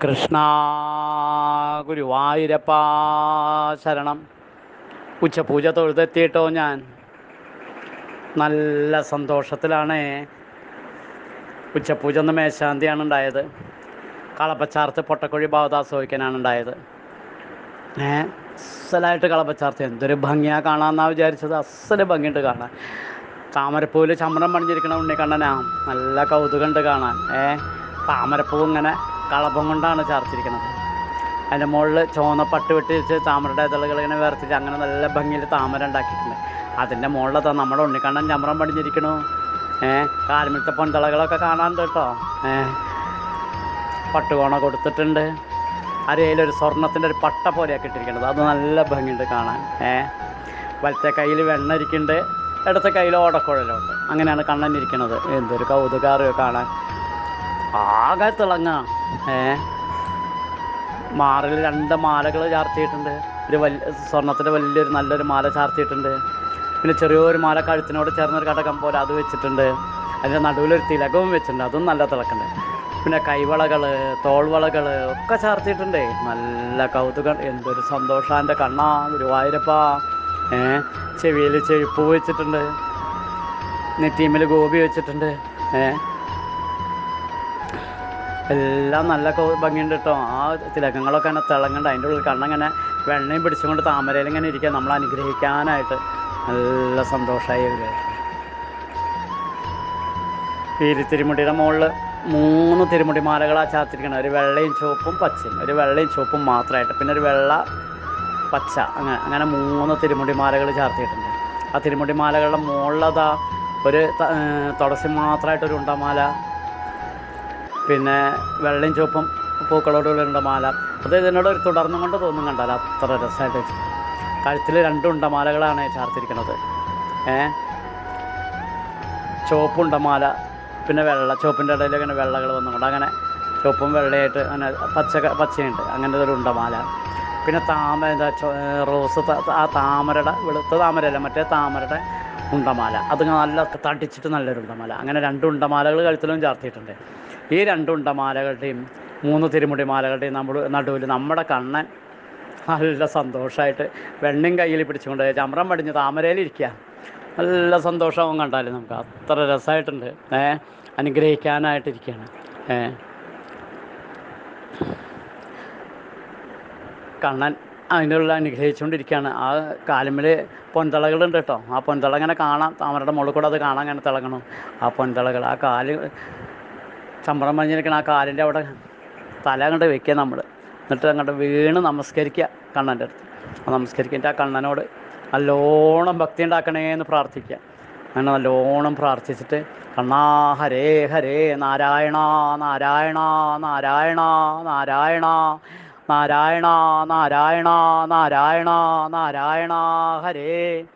കൃഷ്ണ ഗുരുവായൂരപ്പ ശരണം ഉച്ചപൂജ തൊഴുതെത്തിയിട്ടോ ഞാൻ നല്ല സന്തോഷത്തിലാണ് ഉച്ചപൂജ ഒന്ന് മേശാന്തിയാണ് ഉണ്ടായത് കളപ്പച്ചാർത്ത് പൊട്ടക്കുഴി ഭാവദാസോഹിക്കനാണ് ഉണ്ടായത് ഏ അസ്സലായിട്ട് കളപ്പച്ചാർത്ത് എന്തൊരു ഭംഗിയാ കാണാമെന്നാണ് വിചാരിച്ചത് അസ്സല് ഭംഗിയുണ്ട് കാണാൻ താമരപ്പൂവിൽ ചമ്രം പണിഞ്ഞിരിക്കണ ഉണ്ണിക്കണ്ണനാ നല്ല കൗതുകമുണ്ട് കാണാൻ ഏ താമരപ്പൂ ഇങ്ങനെ കളപ്പം കൊണ്ടാണ് ചാർത്തിരിക്കുന്നത് അതിൻ്റെ മുകളിൽ ചുവന്ന പട്ട് വെട്ടി വെച്ച് താമരയുടെ ഇതളുകൾ ഇങ്ങനെ വേർതിച്ച് അങ്ങനെ നല്ല ഭംഗിയിൽ താമര ഉണ്ടാക്കിയിട്ടുണ്ട് അതിൻ്റെ മുകളിലതാ നമ്മുടെ ഉണ്ണിക്കണ്ണൻ ചമ്രം പണിഞ്ഞിരിക്കണു ഏ കാൽമിലത്തെ പൊന്തളകളൊക്കെ കാണാനുണ്ട് കേട്ടോ ഏ പട്ടുകോണ കൊടുത്തിട്ടുണ്ട് അരയിലൊരു സ്വർണത്തിൻ്റെ ഒരു പട്ട പോലെയൊക്കെ ഇട്ടിരിക്കുന്നത് അത് നല്ല ഭംഗിയുണ്ട് കാണാൻ ഏ വലത്തെ കയ്യിൽ വെണ്ണ ഇരിക്കുന്നുണ്ട് ഇടത്തെ കയ്യിൽ ഓടക്കുഴലുണ്ട് അങ്ങനെയാണ് കണ്ണൻ ഇരിക്കുന്നത് എന്തൊരു കൗതുകാറിയോ കാണാൻ ആകെ തിളങ്ങ ഏ മാറിൽ രണ്ട് മാലകൾ ചാർത്തിയിട്ടുണ്ട് ഒരു വലിയ സ്വർണത്തിൻ്റെ വലിയൊരു നല്ലൊരു മാല ചാർത്തിയിട്ടുണ്ട് പിന്നെ ചെറിയൊരു മാല കഴുത്തിനോട് ചേർന്നൊരു കടകം പോലെ അത് വെച്ചിട്ടുണ്ട് അതിൻ്റെ നടുവിലൊരു തിലകവും വെച്ചിട്ടുണ്ട് അതും നല്ല തിളക്കുന്നുണ്ട് പിന്നെ കൈവളകൾ തോൾവളകൾ ഒക്കെ ചാർത്തിയിട്ടുണ്ട് നല്ല കൗതുകം എന്തൊരു സന്തോഷാൻ്റെ കണ്ണാ ഗുരുവായൂരപ്പ ഏ ചെവിയിൽ ചെവിപ്പൂ വെച്ചിട്ടുണ്ട് നെറ്റീമിൽ ഗോപി വെച്ചിട്ടുണ്ട് ഏ എല്ലാം നല്ല കൗ- ഭംഗിയുണ്ട് കേട്ടോ ആ തിലകങ്ങളൊക്കെ അങ്ങനെ തിളങ്ങുന്നുണ്ട് അതിൻ്റെ ഉള്ളിൽ കണ്ണങ്ങനെ വെണ്ണയും പിടിച്ചുകൊണ്ട് താമരയിൽ ഇങ്ങനെ ഇരിക്കുക നമ്മൾ അനുഗ്രഹിക്കാനായിട്ട് നല്ല സന്തോഷമായി ഒരു തിരുമുടിയുടെ മുകളിൽ മൂന്ന് തിരുമുടി മാലകളാണ് ചാർത്തിരിക്കണം ഒരു വെള്ളയും ചുവപ്പും പച്ചയും ഒരു വെള്ളയും ചുവപ്പും മാത്രമായിട്ട് പിന്നെ ഒരു വെള്ള പച്ച അങ്ങനെ അങ്ങനെ മൂന്ന് തിരുമുടി മാലകൾ ചാർത്തിയിട്ടുണ്ട് ആ തിരുമുടി മാലകളുടെ മുകളിലതാ ഒരു ത- ഏർ തുളസി മാത്രമായിട്ടൊരു ഉണ്ടമാല പിന്നെ വെള്ളയും ചുവപ്പും പൂക്കളോടുള്ള മാല അത് ഇതിനോട് ഒരു തുടർന്നും കൊണ്ട് തോന്നും കണ്ടാൽ അത്ര രസമായിട്ട് വെച്ചു കഴുത്തിൽ രണ്ട് ഉണ്ടമാലകളാണ് ചാർത്തിരിക്കുന്നത് ഏ ചുവപ്പുണ്ടമാല പിന്നെ വെള്ള ചുവപ്പിൻ്റെ ഇടയിൽ ഇങ്ങനെ വെള്ളകൾ വന്നുകൊണ്ട് അങ്ങനെ ചുവപ്പും വെള്ളയായിട്ട് അങ്ങനെ പച്ച പച്ചയുണ്ട് അങ്ങനെ ഒരു ഉണ്ടമാല പിന്നെ താമര എന്താ ചോ- റോസ് ത- ആ താമരയുടെ വെളുത്ത താമരയല്ല മറ്റേ താമരയുടെ ഉണ്ടമാല അത് നല്ല തടിച്ചിട്ട് നല്ലൊരു ഉണ്ടമാല അങ്ങനെ രണ്ട് ഉണ്ടമാലകൾ കഴുത്തിലും ചാർത്തിയിട്ടുണ്ട് ഈ രണ്ട് ഉണ്ടമാലകളുടെയും മൂന്ന് തിരുമുടി മാലകളുടെയും നമ്മൾ നടുവിൽ നമ്മുടെ കണ്ണൻ നല്ല സന്തോഷമായിട്ട് വെണ്ണയും കയ്യിൽ പിടിച്ചുകൊണ്ട് ചമ്രം പടിഞ്ഞ് താമരയിലിരിക്കുക നല്ല സന്തോഷമാവും കണ്ടാൽ നമുക്ക് അത്ര രസമായിട്ടുണ്ട് ഏ അനുഗ്രഹിക്കാനായിട്ടിരിക്കുകയാണ് ഏ കണ്ണൻ അതിൻ്റെ ഉള്ളിൽ അനുഗ്രഹിച്ചുകൊണ്ടിരിക്കുകയാണ് ആ കാലുമ്മിൽ പൊന്തളകളുണ്ട് കേട്ടോ ആ പൊന്തള ഇങ്ങനെ കാണാം താമരയുടെ മുകളിൽ കൂടെ അത് കാണാൻ ഇങ്ങനെ തിളങ്ങണം ആ പൊന്തളകൾ ആ കാല് ചമ്പറം പഞ്ഞിരിക്കണ ആ കാലിൻ്റെ അവിടെ തല അങ്ങോട്ട് വെക്കുക നമ്മൾ എന്നിട്ട് അങ്ങോട്ട് വീണ് നമസ്കരിക്കുക കണ്ണൻ്റെ അടുത്ത് ആ നമസ്കരിക്കിൻ്റെ ആ കണ്ണനോട് നല്ലോണം ഭക്തി ഉണ്ടാക്കണേ എന്ന് പ്രാർത്ഥിക്കുക അങ്ങനെ നല്ലോണം പ്രാർത്ഥിച്ചിട്ട് കണ്ണാ ഹരേ ഹരേ നാരായണ നാരായണ നാരായണ നാരായണ നാരായണ നാരായണ നാരായണ നാരായണ ഹരേ